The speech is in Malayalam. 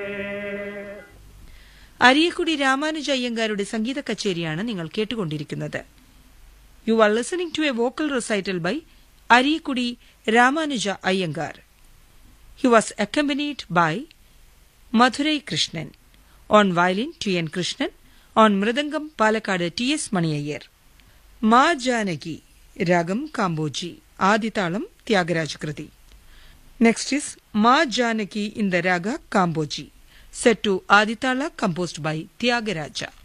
അരിയക്കുടി രാമാനുജ അയ്യങ്കാരുടെ സംഗീത കച്ചേരിയാണ് നിങ്ങൾ കേട്ടുകൊണ്ടിരിക്കുന്നത് you are listening to a vocal recital by Ariyakudi Ramanuja Iyengar he was accompanied by Madurai Krishnan on violin T N Krishnan on mridangam Palakkad T S Mani Iyer Maa Janaki ragam Kambhoji Aditalam Thyagaraja kriti next is Maa Janaki in the raga Kambhoji set to Aditala composed by Tyagaraja.